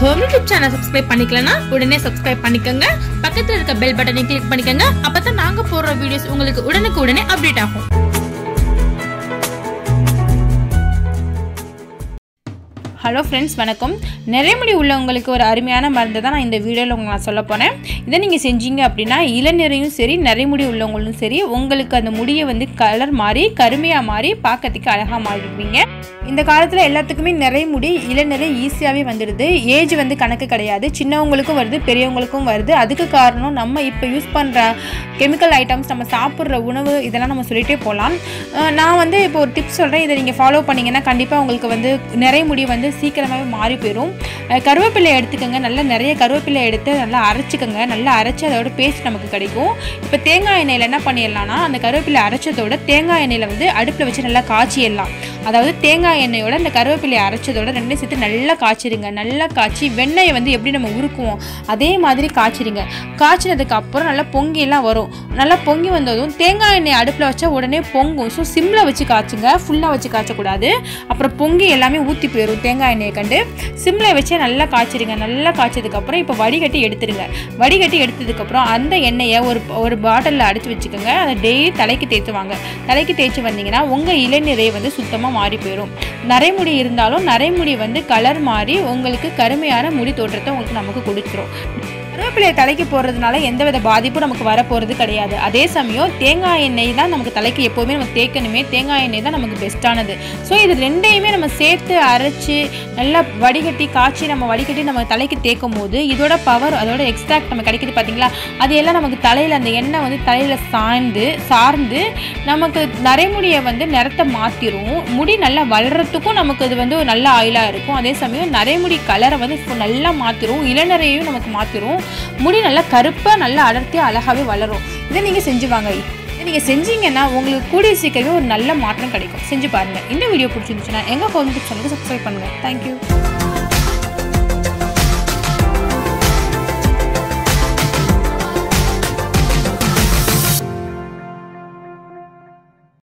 home YouTube channel subscribe பண்ணிக்கலனா உடனே subscribe பண்ணிக்கோங்க பக்கத்துல இருக்க பெல் பட்டனை கிளிக் பண்ணிக்கோங்க அப்பதான் நாங்க போடுற வீடியோஸ் உங்களுக்கு உடனுக்கு உடனே அப்டேட் ஆகும் ஹலோ ஃப்ரெண்ட்ஸ் வணக்கம் நிறைமுடி உள்ளவங்களுக்கு ஒரு அருமையான மருந்து தான் நான் இந்த வீடியோவில் உங்களுக்கு நான் சொல்ல போகிறேன் இதை நீங்கள் செஞ்சீங்க அப்படின்னா இளநிறையும் சரி நிறைமுடி உள்ளவங்களும் சரி உங்களுக்கு அந்த முடியை வந்து கலர் மாறி கருமையாக மாறி பார்க்கறதுக்கு அழகாக மாறிடுவீங்க இந்த காலத்தில் எல்லாத்துக்குமே நிறைய முடி இளநிறை ஈஸியாகவே வந்துடுது ஏஜ் வந்து கணக்கு கிடையாது சின்னவங்களுக்கும் வருது பெரியவங்களுக்கும் வருது அதுக்கு காரணம் நம்ம இப்போ யூஸ் பண்ணுற கெமிக்கல் ஐட்டம்ஸ் நம்ம சாப்பிட்ற உணவு இதெல்லாம் நம்ம சொல்லிகிட்டே போகலாம் அஹ் நான் வந்து இப்போ ஒரு டிப்ஸ் சொல்கிறேன் இதை நீங்கள் ஃபாலோ பண்ணிங்கன்னா கண்டிப்பாக உங்களுக்கு வந்து நிறைய முடி வந்து சீக்கிரமாகவே மாறி போயிடும் அஹ் கருவேப்பிலை எடுத்துக்கோங்க நல்லா நிறைய கருவேப்பிலை எடுத்து நல்லா அரைச்சிக்கோங்க நல்லா அரைச்சி அதோட பேஸ்ட் நமக்கு கிடைக்கும் இப்போ தேங்காய் எண்ணெயில் என்ன பண்ணிடலாம்னா அந்த கருவேப்பிலை அரைச்சதோட தேங்காய் எண்ணெயில் வந்து அடுப்பில் வச்சு நல்லா காய்ச்சிடலாம் அதாவது தேங்காய் எண்ணெயோட அந்த கருவேப்பிலையை அரைச்சதோட ரெண்டையும் சேர்த்து நல்லா காய்ச்சிடுங்க நல்லா காய்ச்சி வெண்ணெயை வந்து எப்படி நம்ம உருக்குவோம் அதே மாதிரி காய்ச்சிடுங்க காய்ச்சினதுக்கு அப்புறம் நல்லா பொங்கி எல்லாம் வரும் நல்லா பொங்கி வந்ததும் தேங்காய் எண்ணெய் அடுப்பில் வச்சா உடனே பொங்கும் ஸோ சிம்மில் வச்சு காய்ச்சுங்க ஃபுல்லாக வச்சு காய்ச்சக்கூடாது அப்புறம் பொங்கி எல்லாமே ஊற்றி போயிடும் தேங்காய் எண்ணெயை கண்டு சிம்மில் வச்சு நல்லா காய்ச்சிடுங்க நல்லா காய்ச்சதுக்கப்புறம் இப்போ வடிகட்டி எடுத்துடுங்க வடிகட்டி எடுத்ததுக்கப்புறம் அந்த எண்ணெயை ஒரு ஒரு பாட்டிலில் அடைச்சி வச்சுக்கோங்க அதை டெய்லி தலைக்கு தேய்ச்சுவாங்க தலைக்கு தேய்ச்சி வந்தீங்கன்னா உங்கள் இளநீரை வந்து சுத்தமாக மாறி போயிடும் நரைமுடி இருந்தாலும் நரைமுடி வந்து கலர் மாறி உங்களுக்கு கருமையான முடி தோற்றத்தை உங்களுக்கு நமக்கு கொடுத்துரும் கருவேப்பிலையை தலைக்கு போடுறதுனால எந்தவித பாதிப்பும் நமக்கு வரப்போகிறது கிடையாது அதே சமயம் தேங்காய் எண்ணெய் தான் நமக்கு தலைக்கு எப்போவுமே நம்ம தேய்க்கணுமே தேங்காய் எண்ணெய் தான் நமக்கு பெஸ்ட்டானது ஸோ இது ரெண்டையுமே நம்ம சேர்த்து அரைச்சி நல்லா வடிகட்டி காய்ச்சி நம்ம வடிகட்டி நம்ம தலைக்கு தேய்க்கும் போது இதோட பவர் அதோட எக்ஸ்ட்ராக்ட் நம்ம கிடைக்குது பார்த்தீங்களா அது எல்லாம் நமக்கு தலையில் அந்த எண்ணெய் வந்து தலையில் சாய்ந்து சார்ந்து நமக்கு நரைமுடியை வந்து நிறத்தை மாற்றிடும் முடி நல்லா வளர்கிறதுக்கும் நமக்கு அது வந்து ஒரு நல்ல ஆயிலாக இருக்கும் அதே சமயம் நரைமுடி கலரை வந்து இப்போ நல்லா மாற்றிடும் இளநரையையும் நமக்கு மாற்றிடும் முடி நல்லா கருப்பாக நல்லா அடர்த்தியாக அழகாகவே வளரும் இதை நீங்கள் செஞ்சு வாங்க இதை நீங்கள் செஞ்சீங்கன்னா உங்களுக்கு கூடிய சீக்கிரமே ஒரு நல்ல மாற்றம் கிடைக்கும் செஞ்சு பாருங்கள் இந்த வீடியோ பிடிச்சிருந்துச்சுன்னா எங்கள் ஹோம் சேனலுக்கு சப்ஸ்கிரைப் பண்ணுங்கள் தேங்க்யூ